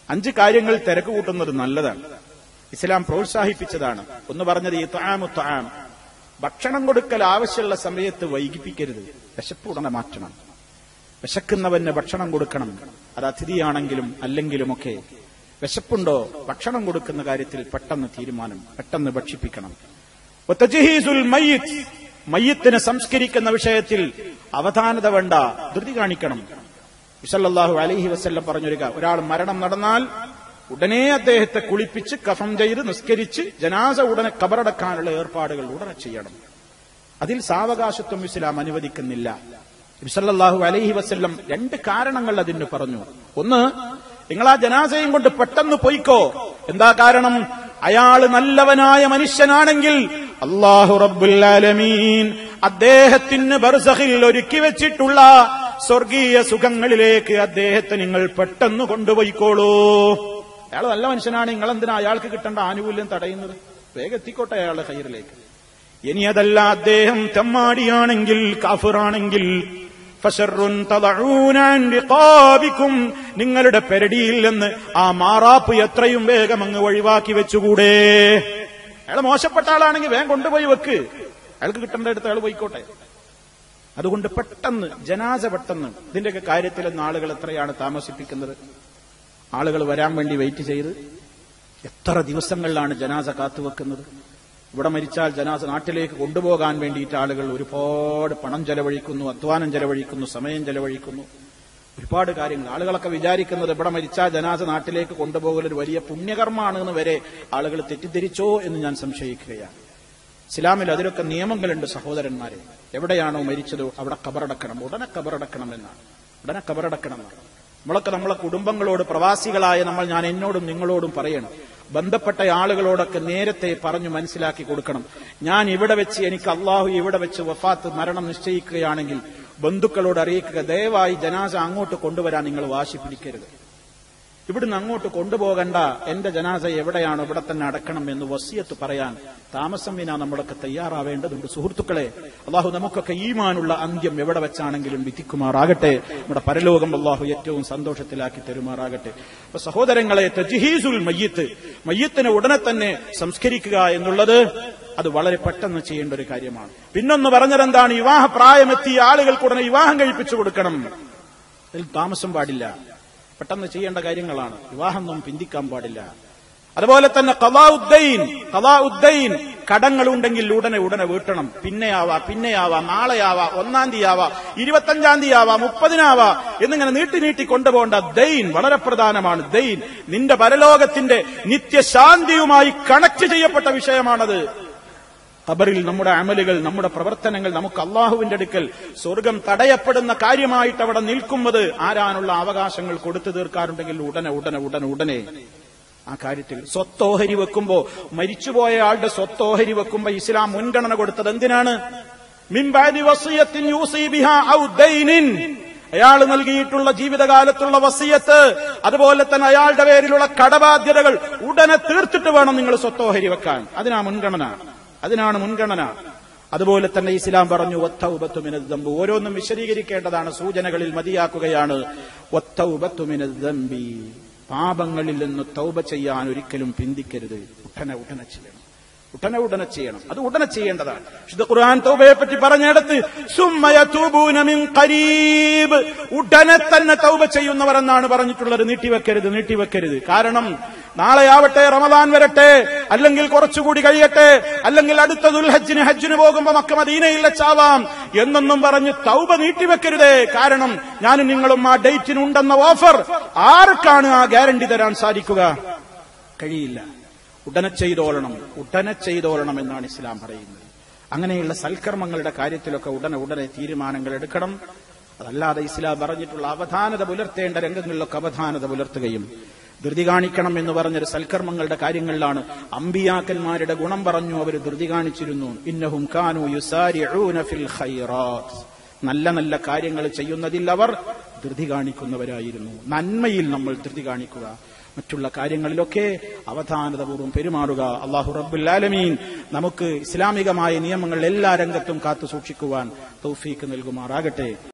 അഞ്ച് കാര്യങ്ങൾ തിരക്ക് കൂട്ടുന്നത് നല്ലതാണ് ഇസ്ലാം പ്രോത്സാഹിപ്പിച്ചതാണ് ഒന്ന് പറഞ്ഞത് ഈ ത്വാമു ത്വാം ഭക്ഷണം കൊടുക്കൽ ആവശ്യമുള്ള സമയത്ത് വൈകിപ്പിക്കരുത് വിശപ്പ് ഉടനെ മാറ്റണം വിശക്കുന്നവന് ഭക്ഷണം കൊടുക്കണം അത് അതിഥിയാണെങ്കിലും അല്ലെങ്കിലുമൊക്കെ വിശപ്പുണ്ടോ ഭക്ഷണം കൊടുക്കുന്ന കാര്യത്തിൽ പെട്ടെന്ന് തീരുമാനം പെട്ടെന്ന് ഭക്ഷിപ്പിക്കണം വതജ്ഹീസുൽ മയ്യിത്ത് മയ്യത്തിനെ സംസ്കരിക്കുന്ന വിഷയത്തിൽ അവധാനത വേണ്ട ധൃതി കാണിക്കണം വിസല്ലാഹു അലൈഹി വസ്ല്ലം പറഞ്ഞൊരു കാ- ഒരാൾ മരണം നടന്നാൽ ഉടനെ അദ്ദേഹത്തെ കുളിപ്പിച്ച് കഫം ചെയ്ത് നിസ്കരിച്ച് ജനാസ ഉടനെ കബറടക്കാനുള്ള ഏർപ്പാടുകൾ ഉടനെ ചെയ്യണം അതിൽ സാവകാശത്വം ഇസ്ലാം അനുവദിക്കുന്നില്ല വിസല്ലാഹു അലൈഹി വസ്ല്ലം രണ്ട് കാരണങ്ങൾ അതിന് പറഞ്ഞു ഒന്ന് നിങ്ങൾ ആ ജനാസയും കൊണ്ട് പെട്ടെന്ന് പൊയ്ക്കോ എന്താ കാരണം അയാൾ നല്ലവനായ മനുഷ്യനാണെങ്കിൽ അള്ളാഹു റബ്ബുല്ലാലമീൻ അദ്ദേഹത്തിന് ബർസഖിൽ ഒരുക്കി വെച്ചിട്ടുള്ള സ്വർഗീയ സുഖങ്ങളിലേക്ക് അദ്ദേഹത്തെ നിങ്ങൾ പെട്ടെന്ന് കൊണ്ടുപോയിക്കോളൂ അയാൾ നല്ല മനുഷ്യനാണ് നിങ്ങൾ എന്തിനാ അയാൾക്ക് കിട്ടേണ്ട ആനുകൂല്യം തടയുന്നത് വേഗം എത്തിക്കോട്ടെ അയാളുടെ കയ്യിലേക്ക് ഇനി അതല്ല അദ്ദേഹം തെമ്മാടിയാണെങ്കിൽ കാഫിറാണെങ്കിൽ ഫശറുൻ തദഊന അൻ റിഖാബിക്കും നിങ്ങളുടെ പെരടിയിൽ നിന്ന് ആ മാറാപ്പ് എത്രയും വേഗം അങ്ങ് ഒഴിവാക്കി വെച്ചുകൂടെ അയാൾ മോശപ്പെട്ട ആളാണെങ്കിൽ വേഗം കൊണ്ടുപോയി വെക്ക് അയാൾക്ക് കിട്ടേണ്ട അടുത്ത് അയാൾ പോയിക്കോട്ടെ അതുകൊണ്ട് പെട്ടെന്ന് ജനാസ പെട്ടെന്ന് ഇതിന്റെയൊക്കെ കാര്യത്തിലൊന്നും ആളുകൾ എത്രയാണ് താമസിപ്പിക്കുന്നത് ആളുകൾ വരാൻ വേണ്ടി വെയിറ്റ് ചെയ്ത് എത്ര ദിവസങ്ങളിലാണ് ജനാസ കാത്തുവെക്കുന്നത് ഇവിടെ മരിച്ചാൽ ജനാസ നാട്ടിലേക്ക് കൊണ്ടുപോകാൻ വേണ്ടിയിട്ട് ആളുകൾ ഒരുപാട് പണം ചെലവഴിക്കുന്നു അധ്വാനം ചെലവഴിക്കുന്നു സമയം ചെലവഴിക്കുന്നു ഒരുപാട് കാര്യങ്ങൾ ആളുകളൊക്കെ വിചാരിക്കുന്നത് ഇവിടെ മരിച്ചാൽ ജനാസ നാട്ടിലേക്ക് കൊണ്ടുപോകൽ ഒരു വലിയ പുണ്യകർമ്മമാണ് എന്ന് വരെ ആളുകൾ തെറ്റിദ്ധരിച്ചോ എന്ന് ഞാൻ സംശയിക്കുകയാണ് ഇസ്ലാമിൽ അതിലൊക്കെ നിയമങ്ങളുണ്ട് സഹോദരന്മാരെ എവിടെയാണോ മരിച്ചതോ അവിടെ കബറടക്കണം ഉടനെ കബറടക്കണം എന്നാണ് ഉടനെ കബറടക്കണം എന്നാണ് നമ്മളൊക്കെ നമ്മളെ കുടുംബങ്ങളോട് പ്രവാസികളായ നമ്മൾ ഞാൻ എന്നോടും നിങ്ങളോടും പറയണം ബന്ധപ്പെട്ട ആളുകളോടൊക്കെ നേരത്തെ പറഞ്ഞു മനസ്സിലാക്കി കൊടുക്കണം ഞാൻ ഇവിടെ വെച്ച് എനിക്ക് അള്ളാഹു ഇവിടെ വെച്ച് വഫാത്ത് മരണം നിശ്ചയിക്കുകയാണെങ്കിൽ ബന്ധുക്കളോട് അറിയിക്കുക ദയവായി ജനാസ അങ്ങോട്ട് കൊണ്ടുവരാൻ നിങ്ങൾ വാശി പിടിക്കരുത് ഇവിടുന്ന് അങ്ങോട്ട് കൊണ്ടുപോകണ്ട എന്റെ ജനാസ എവിടെയാണോ ഇവിടെ തന്നെ അടക്കണം എന്ന് വസിയത്ത് പറയാൻ താമസം വിനാ നമ്മളൊക്കെ തയ്യാറാവേണ്ടതുണ്ട് സുഹൃത്തുക്കളെ അള്ളാഹു നമുക്കൊക്കെ ഈമാനുള്ള അന്ത്യം എവിടെ വെച്ചാണെങ്കിലും വിധിക്കുമാറാകട്ടെ നമ്മുടെ പരലോകം അള്ളാഹു ഏറ്റവും സന്തോഷത്തിലാക്കി തരുമാറാകട്ടെ അപ്പൊ സഹോദരങ്ങളെ തജ്ഹീസുൽ മയ്യത്ത് മയ്യത്തിനെ ഉടനെ തന്നെ സംസ്കരിക്കുക എന്നുള്ളത് അത് വളരെ പെട്ടെന്ന് ചെയ്യേണ്ട ഒരു കാര്യമാണ് പിന്നൊന്ന് പറഞ്ഞതെന്താണ് വിവാഹ പ്രായമെത്തിയ ആളുകൾക്ക് ഉടനെ വിവാഹം കഴിപ്പിച്ചു കൊടുക്കണം അതിൽ താമസം പാടില്ല പെട്ടെന്ന് ചെയ്യേണ്ട കാര്യങ്ങളാണ് വിവാഹമൊന്നും പിന്തിക്കാൻ പാടില്ല അതുപോലെ തന്നെ കലാഉദ്ദൈൻ കലാഉദ്ദൈൻ കടങ്ങളുണ്ടെങ്കിൽ ഉടനെ ഉടനെ വീട്ടണം പിന്നെയാവാ പിന്നെയാവാ നാളെയാവാ ഒന്നാം തീയതിയാവാ ഇരുപത്തഞ്ചാം തീയതിയാവാ മുപ്പതിനാവാ എന്നിങ്ങനെ നീട്ടി നീട്ടി കൊണ്ടുപോകേണ്ട ദൈൻ വളരെ പ്രധാനമാണ് ദൈൻ നിന്റെ പരലോകത്തിന്റെ നിത്യശാന്തിയുമായി കണക്ട് ചെയ്യപ്പെട്ട വിഷയമാണത് ഖബറിൽ നമ്മുടെ അമലുകൾ നമ്മുടെ പ്രവർത്തനങ്ങൾ നമുക്ക് അള്ളാഹുവിന്റെ അടുക്കൽ സ്വർഗം തടയപ്പെടുന്ന കാര്യമായിട്ട് അവിടെ നിൽക്കുന്നത് ആരാനുള്ള അവകാശങ്ങൾ കൊടുത്തു തീർക്കാറുണ്ടെങ്കിൽ ഉടനെ ഉടനെ ഉടനെ ഉടനെ ആ കാര്യത്തിൽ സ്വത്തോഹരി വെക്കുമ്പോ മരിച്ചുപോയ ആളുടെ സ്വത്തോഹരി വെക്കുമ്പോ ഇസ്ലാം മുൻഗണന കൊടുത്തത് എന്തിനാണ് മിംബാദി വസിയത്തിൻ യൂസി ബിഹാ ഔ ദൈനിൻ അയാൾ നൽകിയിട്ടുള്ള ജീവിതകാലത്തുള്ള വസിയത്ത് അതുപോലെ തന്നെ അയാളുടെ പേരിലുള്ള കടബാധ്യതകൾ ഉടനെ തീർത്തിട്ട് വേണം നിങ്ങൾ സ്വത്തോഹരി വെക്കാൻ അതിനാ മുൻഗണന അതിനാണ് മുൻഗണന അതുപോലെ തന്നെ ഇസ്ലാം പറഞ്ഞു ഒത്തൗബത്തുമിനദ്ദമ്പ് ഓരോന്നും വിശദീകരിക്കേണ്ടതാണ് സൂചനകളിൽ മതിയാക്കുകയാണ് ഒത്തൗബത്തുമിനദ്ദമ്പി പാപങ്ങളിൽ നിന്ന് തൗബ ചെയ്യാൻ ഒരിക്കലും പിന്തിക്കരുത് ഉടനെ ഉടനെ ചെയ്യണം ഉടനെ ഉടനെ ചെയ്യണം അത് ഉടനെ ചെയ്യേണ്ടതാണ് വിശുദ്ധ ഖുർആൻ തൗബയെ പറ്റി പറഞ്ഞെടുത്ത് സുമ്മ യതൂബൂന മിൻ ഖരീബ് ഉടനെ തന്നെ തൗബ ചെയ്യുന്നവർ എന്നാണ് പറഞ്ഞിട്ടുള്ളത് നീട്ടിവെക്കരുത് നീട്ടിവെക്കരുത് കാരണം നാളെയാവട്ടെ റമദാൻ വരട്ടെ അല്ലെങ്കിൽ കുറച്ചുകൂടി കഴിയട്ടെ അല്ലെങ്കിൽ അടുത്ത ദുൽഹജ്ജിന് ഹജ്ജിന് പോകുമ്പോ മക്ക മദീനയിൽ വെച്ചാവാം എന്നൊന്നും പറഞ്ഞ് തൗബ നീട്ടിവെക്കരുതേ കാരണം ഞാനും നിങ്ങളും ആ ഡേറ്റിനുണ്ടെന്ന ഓഫർ ആർക്കാണ് ആ ഗ്യാരണ്ടി തരാൻ സാധിക്കുക കഴിയില്ല ഉടനെ ചെയ്തോളണം ഉടനെ ചെയ്തോളണം എന്നാണ് ഇസ്ലാം പറയുന്നത് അങ്ങനെയുള്ള സൽക്കർമ്മങ്ങളുടെ കാര്യത്തിലൊക്കെ ഉടനെ ഉടനെ തീരുമാനങ്ങൾ എടുക്കണം അതല്ലാതെ ഇസ്ലാം പറഞ്ഞിട്ടുള്ള അവധാനത പുലർത്തേണ്ട രംഗങ്ങളിലൊക്കെ അവധാനത പുലർത്തുകയും ധൃതി കാണിക്കണം എന്ന് പറഞ്ഞൊരു സൽക്കർമ്മങ്ങളുടെ കാര്യങ്ങളിലാണ് അമ്പിയാക്കന്മാരുടെ ഗുണം പറഞ്ഞു അവർ ധൃതി കാണിച്ചിരുന്നു ഇന്നഹും കാനു യുസാരിഊന ഫിൽ ഖൈറാത്ത് നല്ല നല്ല കാര്യങ്ങൾ ചെയ്യുന്നതിൽ അവർ ധൃതി കാണിക്കുന്നവരായിരുന്നു നന്മയിൽ നമ്മൾ ധൃതി കാണിക്കുക മറ്റുള്ള കാര്യങ്ങളിലൊക്കെ അവധാനതപൂർവ്വം പെരുമാറുക അള്ളാഹു റബ്ബുല്ലാലമീൻ നമുക്ക് ഇസ്ലാമികമായ നിയമങ്ങൾ എല്ലാ രംഗത്തും കാത്തു സൂക്ഷിക്കുവാൻ തൗഫീക്ക് നൽകുമാറാകട്ടെ